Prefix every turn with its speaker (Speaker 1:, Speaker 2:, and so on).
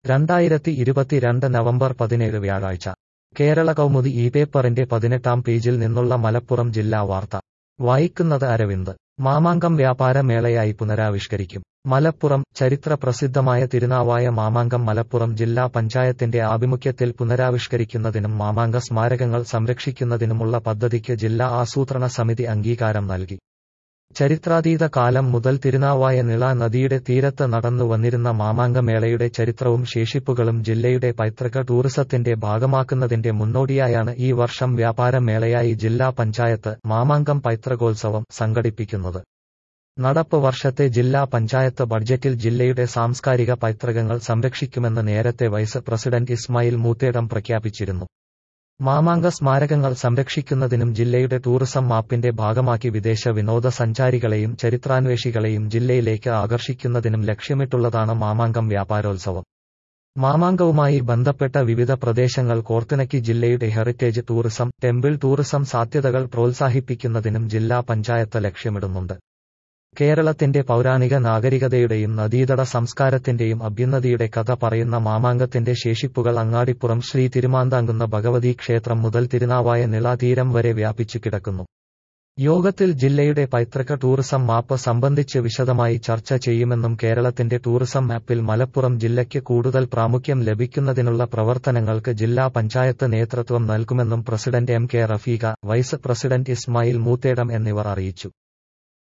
Speaker 1: രണ്ടായിരത്തി ഇരുപത്തിരണ്ട് നവംബർ പതിനേഴ് വ്യാഴാഴ്ച കേരള കൗമുദി ഈ പേപ്പറിന്റെ പതിനെട്ടാം പേജിൽ നിന്നുള്ള മലപ്പുറം ജില്ലാ വാർത്ത വായിക്കുന്നത് അരവിന്ദ് മാമാങ്കം വ്യാപാര മേളയായി പുനരാവിഷ്കരിക്കും മലപ്പുറം ചരിത്ര പ്രസിദ്ധമായ തിരുനാവായ മാമാങ്കം മലപ്പുറം ജില്ലാ പഞ്ചായത്തിന്റെ ആഭിമുഖ്യത്തിൽ പുനരാവിഷ്കരിക്കുന്നതിനും മാമാങ്ക സ്മാരകങ്ങൾ സംരക്ഷിക്കുന്നതിനുമുള്ള പദ്ധതിക്ക് ജില്ലാ ആസൂത്രണ സമിതി അംഗീകാരം നൽകി ചരിത്രാതീത കാലം മുതൽ തിരുനാവായ നിള നദിയുടെ തീരത്ത് നടന്നു വന്നിരുന്ന മാമാങ്കമേളയുടെ ചരിത്രവും ശേഷിപ്പുകളും ജില്ലയുടെ പൈതൃക ടൂറിസത്തിന്റെ ഭാഗമാക്കുന്നതിന്റെ മുന്നോടിയായാണ് ഈ വർഷം വ്യാപാര മേളയായി ജില്ലാ പഞ്ചായത്ത് മാമാങ്കം പൈതൃകോത്സവം സംഘടിപ്പിക്കുന്നത് നടപ്പ് വർഷത്തെ ജില്ലാ പഞ്ചായത്ത് ബഡ്ജറ്റിൽ ജില്ലയുടെ സാംസ്കാരിക പൈതൃകങ്ങൾ സംരക്ഷിക്കുമെന്ന് നേരത്തെ വൈസ് പ്രസിഡന്റ് ഇസ്മായിൽ മൂത്തേടം പ്രഖ്യാപിച്ചിരുന്നു മാമാങ്ക സ്മാരകങ്ങൾ സംരക്ഷിക്കുന്നതിനും ജില്ലയുടെ ടൂറിസം മാപ്പിന്റെ ഭാഗമാക്കി വിദേശ വിനോദസഞ്ചാരികളെയും ചരിത്രാന്വേഷികളെയും ജില്ലയിലേക്ക് ആകർഷിക്കുന്നതിനും ലക്ഷ്യമിട്ടുള്ളതാണ് മാമാങ്കം വ്യാപാരോത്സവം മാമാങ്കവുമായി ബന്ധപ്പെട്ട വിവിധ പ്രദേശങ്ങൾ കോർത്തിണക്കി ജില്ലയുടെ ഹെറിറ്റേജ് ടൂറിസം ടെമ്പിൾ ടൂറിസം സാധ്യതകൾ പ്രോത്സാഹിപ്പിക്കുന്നതിനും ജില്ലാ പഞ്ചായത്ത് ലക്ഷ്യമിടുന്നുണ്ട് കേരളത്തിന്റെ പൗരാണിക നാഗരികതയുടെയും നദീതട സംസ്കാരത്തിന്റെയും അഭ്യുന്നതിയുടെ കഥ പറയുന്ന മാമാങ്കത്തിന്റെ ശേഷിപ്പുകൾ അങ്ങാടിപ്പുറം ശ്രീ തിരുമാന്താങ്കുന്ന ഭഗവതി ക്ഷേത്രം മുതൽ തിരുനാവായ നിളാതീരം വരെ വ്യാപിച്ചു കിടക്കുന്നു യോഗത്തിൽ ജില്ലയുടെ പൈതൃക ടൂറിസം മാപ്പ് സംബന്ധിച്ച് വിശദമായി ചർച്ച ചെയ്യുമെന്നും കേരളത്തിന്റെ ടൂറിസം മാപ്പിൽ മലപ്പുറം ജില്ലയ്ക്ക് കൂടുതൽ പ്രാമുഖ്യം ലഭിക്കുന്നതിനുള്ള പ്രവർത്തനങ്ങൾക്ക് ജില്ലാ പഞ്ചായത്ത് നേതൃത്വം നൽകുമെന്നും president M K Rafeeqa vice president Ismail Moothedam എന്നിവർ അറിയിച്ചു